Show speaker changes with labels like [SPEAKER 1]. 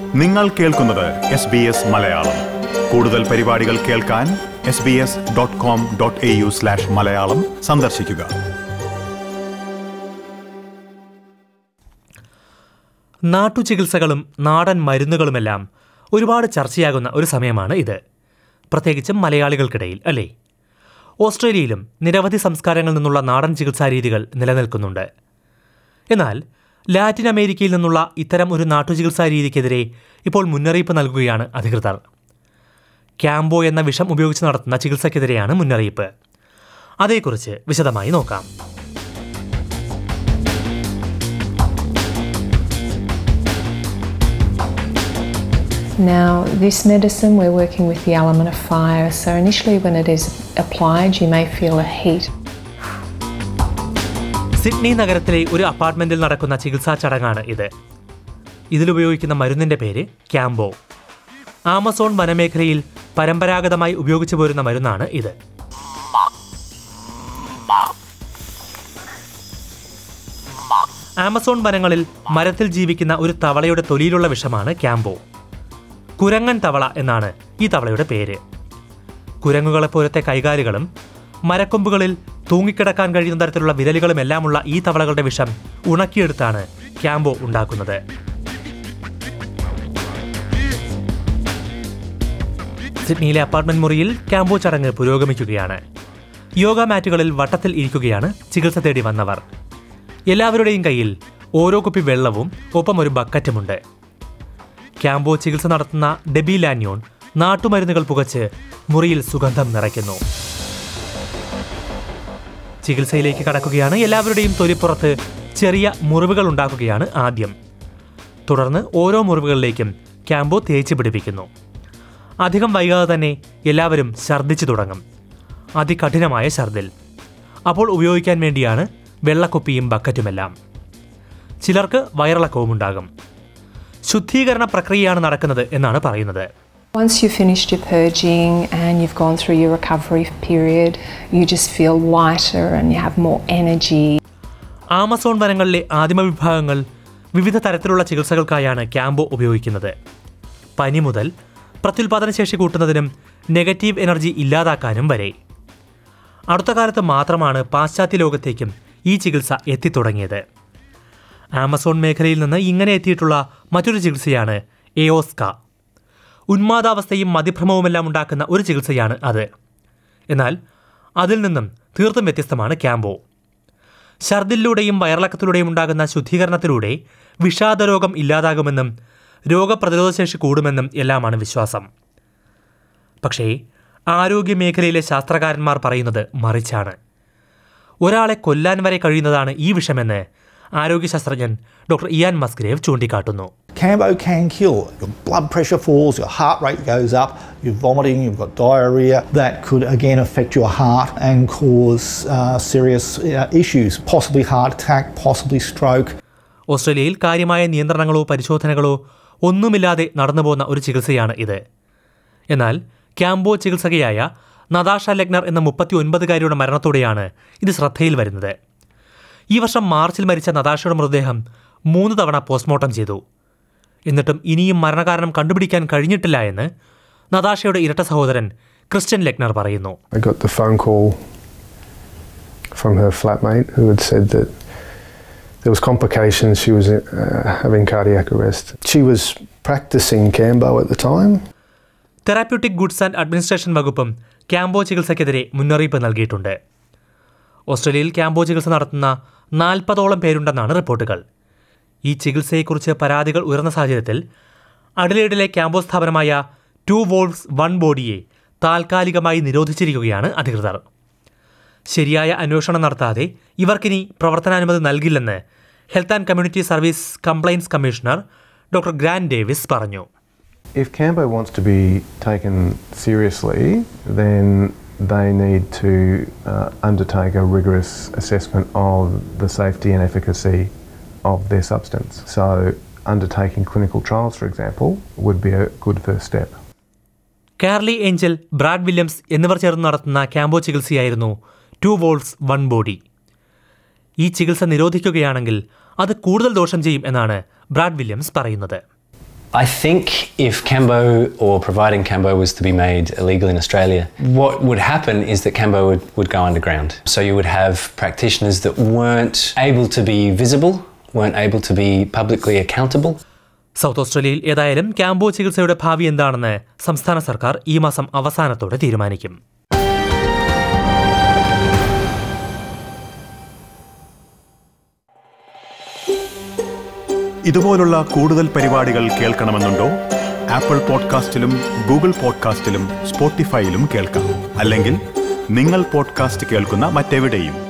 [SPEAKER 1] നിങ്ങൾ കേൾക്കുന്നത് S B S Malayalam കൂടുതൽ പരിപാടികൾ കേൾക്കാൻ S B S dot com dot A U slash Malayalam സന്ദർശിക്കുക
[SPEAKER 2] നാട്ടുചികിത്സകളും നാടൻ മരുന്നുകളുമെല്ലാം ഒരുപാട് ചർച്ചയാകുന്ന ഒരു സമയമാണ് ഇത് പ്രത്യേകിച്ചും മലയാളികൾക്കിടയിൽ അല്ലേ ഓസ്ട്രേലിയയിലും നിരവധി സംസ്കാരങ്ങളിൽ നിന്നുള്ള നാടൻ ചികിത്സാ രീതികൾ നിലനിൽക്കുന്നുണ്ട് എന്നാൽ ലാറ്റിൻ അമേരിക്കയിൽ നിന്നുള്ള ഇത്തരം ഒരു നാട്ടുചികിത്സാ രീതിക്കെതിരെ ഇപ്പോൾ മുന്നറിയിപ്പ് നൽകുകയാണ് അധികൃതർ ക്യാമ്പോ എന്ന വിഷം ഉപയോഗിച്ച് നടത്തുന്ന ചികിത്സയ്ക്കെതിരെയാണ് മുന്നറിയിപ്പ് അതേക്കുറിച്ച് വിശദമായി നോക്കാം
[SPEAKER 3] Now, this medicine, we're working with the element of fire. So, initially, when it is applied, you may feel a heat.
[SPEAKER 2] Sydney നഗരത്തിലെ ഒരു അപ്പാർട്ട്മെന്റിൽ നടക്കുന്ന ചികിത്സാ ചടങ്ങാണ് ഇത് ഇതിലുപയോഗിക്കുന്ന മരുന്നിന്റെ പേര് ക്യാമ്പോ ആമസോൺ വനമേഖലയിൽ പരമ്പരാഗതമായി ഉപയോഗിച്ചു പോരുന്ന മരുന്നാണ് ഇത് ആമസോൺ വനങ്ങളിൽ മരത്തിൽ ജീവിക്കുന്ന ഒരു തവളയുടെ തൊലിയിലുള്ള വിഷമാണ് ക്യാമ്പോ കുരങ്ങൻ തവള എന്നാണ് ഈ തവളയുടെ പേര് കുരങ്ങുകളെപ്പോലത്തെ കൈകാലുകളും മരക്കൊമ്പുകളിൽ തൂങ്ങിക്കിടക്കാൻ കഴിയുന്ന തരത്തിലുള്ള വിരലുകളും എല്ലാമുള്ള ഈ തവളകളുടെ വിഷം ഉണക്കിയെടുത്താണ് ക്യാമ്പോ ഉണ്ടാക്കുന്നത് സിഡ്നിയിലെ അപ്പാർട്ട്മെന്റ് മുറിയിൽ ക്യാമ്പോ ചടങ്ങ് പുരോഗമിക്കുകയാണ് യോഗ മാറ്റുകളിൽ വട്ടത്തിൽ ഇരിക്കുകയാണ് ചികിത്സ തേടി വന്നവർ എല്ലാവരുടെയും കയ്യിൽ ഓരോ കുപ്പി വെള്ളവും ഒപ്പം ഒരു ബക്കറ്റുമുണ്ട് ക്യാമ്പോ ചികിത്സ നടത്തുന്ന ഡെബി ലാന്യോൺ നാട്ടുമരുന്നുകൾ പുകച്ച് മുറിയിൽ സുഗന്ധം നിറയ്ക്കുന്നു ചികിത്സയിലേക്ക് കടക്കുകയാണ് എല്ലാവരുടെയും തൊലിപ്പുറത്ത് ചെറിയ മുറിവുകൾ ഉണ്ടാക്കുകയാണ് ആദ്യം തുടർന്ന് ഓരോ മുറിവുകളിലേക്കും ക്യാമ്പോ തേച്ച് പിടിപ്പിക്കുന്നു അധികം വൈകാതെ തന്നെ എല്ലാവരും ഛർദ്ദിച്ചു തുടങ്ങും അതികഠിനമായ ഛർദിൽ അപ്പോൾ ഉപയോഗിക്കാൻ വേണ്ടിയാണ് വെള്ളക്കുപ്പിയും ബക്കറ്റുമെല്ലാം ചിലർക്ക് വയറിളക്കവും ഉണ്ടാകും ശുദ്ധീകരണ പ്രക്രിയയാണ് നടക്കുന്നത് എന്നാണ് പറയുന്നത്
[SPEAKER 3] Once you've finished your purging and you've gone through your recovery period, you just feel lighter and you have more energy.
[SPEAKER 2] Amazon വനങ്ങളിലെ ആദിമ വിഭാഗങ്ങൾ വിവിധ തരത്തിലുള്ള ചികിത്സകൾക്കായാണ് ക്യാമ്പോ ഉപയോഗിക്കുന്നത് പനി മുതൽ പ്രത്യുൽപാദന ശേഷി കൂട്ടുന്നതിനും നെഗറ്റീവ് എനർജി ഇല്ലാതാക്കാനും വരെ അടുത്ത കാലത്ത് മാത്രമാണ് പാശ്ചാത്യ ലോകത്തേക്കും ഈ ചികിത്സ എത്തിത്തുടങ്ങിയത് ആമസോൺ മേഖലയിൽ നിന്ന് ഇങ്ങനെ എത്തിയിട്ടുള്ള മറ്റൊരു ചികിത്സയാണ് എയോസ്ക ഉന്മാദാവസ്ഥയും മതിഭ്രമവുമെല്ലാം ഉണ്ടാക്കുന്ന ഒരു ചികിത്സയാണ് അത് എന്നാൽ അതിൽ നിന്നും തീർത്തും വ്യത്യസ്തമാണ് ക്യാമ്പോ ഛർദിലൂടെയും വയറിളക്കത്തിലൂടെയും ഉണ്ടാകുന്ന ശുദ്ധീകരണത്തിലൂടെ വിഷാദരോഗം ഇല്ലാതാകുമെന്നും രോഗപ്രതിരോധശേഷി കൂടുമെന്നും എല്ലാമാണ് വിശ്വാസം പക്ഷേ ആരോഗ്യ മേഖലയിലെ ശാസ്ത്രകാരന്മാർ പറയുന്നത് മറിച്ചാണ് ഒരാളെ കൊല്ലാൻ വരെ കഴിയുന്നതാണ് ഈ വിഷമെന്ന് ആരോഗ്യശാസ്ത്രജ്ഞൻ ഡോക്ടർ ഇയാൻ മസ്ഗ്രേവ് ചൂണ്ടിക്കാട്ടുന്നു
[SPEAKER 4] Cambo can kill. Your blood pressure falls, your heart rate goes up, you're vomiting, you've got diarrhea. That could again affect your heart and cause uh, serious uh, issues, possibly heart attack, possibly stroke.
[SPEAKER 2] ഓസ്ട്രേലിയയിൽ കാര്യമായ നിയന്ത്രണങ്ങളോ പരിശോധനകളോ ഒന്നുമില്ലാതെ നടന്നുപോകുന്ന ഒരു ചികിത്സയാണ് ഇത് എന്നാൽ ക്യാമ്പോ ചികിത്സകയായ നതാഷ ലെഗ്നർ എന്ന മുപ്പത്തി ഒൻപതുകാരിയുടെ മരണത്തോടെയാണ് ഇത് ശ്രദ്ധയിൽ വരുന്നത് ഈ വർഷം മാർച്ചിൽ മരിച്ച നതാഷയുടെ മൃതദേഹം മൂന്ന് തവണ പോസ്റ്റ്മോർട്ടം ചെയ്തു എന്നിട്ടും ഇനിയും മരണകാരണം കണ്ടുപിടിക്കാൻ കഴിഞ്ഞിട്ടില്ല എന്ന് നതാഷയുടെ ഇരട്ട സഹോദരൻ ക്രിസ്ത്യൻ ലെഗ്നർ പറയുന്നു
[SPEAKER 5] I got the phone call from her flatmate who had said that there was complications. She was uh, having cardiac arrest. She was practicing Cambo at the time.
[SPEAKER 2] Therapeutic goods and administration വകുപ്പും Cambo ചികിത്സയ്ക്കെതിരെ മുന്നറിയിപ്പ് നൽകിയിട്ടുണ്ട് ഓസ്ട്രേലിയയിൽ ക്യാമ്പോ ചികിത്സ നടത്തുന്ന നാൽപ്പതോളം പേരുണ്ടെന്നാണ് റിപ്പോർട്ടുകൾ ഈ ചികിത്സയെക്കുറിച്ച് പരാതികൾ ഉയർന്ന സാഹചര്യത്തിൽ അഡലേഡിലെ ക്യാമ്പോ സ്ഥാപനമായ ടു വോൾവ്സ് വൺ ബോഡിയെ താൽക്കാലികമായി നിരോധിച്ചിരിക്കുകയാണ് അധികൃതർ ശരിയായ അന്വേഷണം നടത്താതെ ഇവർക്കിനി പ്രവർത്തനാനുമതി നൽകില്ലെന്ന് health and community service compliance commissioner doctor Grant Davis പറഞ്ഞു
[SPEAKER 6] If Cambo wants to be taken seriously, then they need to uh, undertake a rigorous assessment of the safety and efficacy of their substance. So, undertaking clinical trials, for example, would be a good first step.
[SPEAKER 2] Carly Angel Brad Williams എന്നിവർ ചേർന്ന് നടത്തുന്ന Cambo ചികിത്സയായിരുന്നു two walls one body ഈ ചികിത്സ നിരോധിക്കുകയാണെങ്കിൽ അത് കൂടുതൽ ദോഷം ചെയ്യും എന്നാണ് ബ്രാഡ് വില്യംസ് പറയുന്നത്
[SPEAKER 7] I think if Cambo or providing Cambo was to be made illegal in Australia, what would happen is that Cambo would, would go underground. So you would have practitioners that weren't able to be visible, weren't able to be publicly accountable.
[SPEAKER 2] South ഓസ്ട്രേലിയയിൽ ഏതായാലും ക്യാമ്പോ ചികിത്സയുടെ ഭാവി എന്താണെന്ന് സംസ്ഥാന സർക്കാർ ഈ മാസം അവസാനത്തോടെ തീരുമാനിക്കും
[SPEAKER 1] ഇതുപോലുള്ള കൂടുതൽ പരിപാടികൾ കേൾക്കണമെന്നുണ്ടോ ആപ്പിൾ പോഡ്കാസ്റ്റിലും ഗൂഗിൾ പോഡ്കാസ്റ്റിലും സ്പോട്ടിഫൈയിലും കേൾക്കാം അല്ലെങ്കിൽ നിങ്ങൾ പോഡ്കാസ്റ്റ് കേൾക്കുന്ന മറ്റെവിടെയും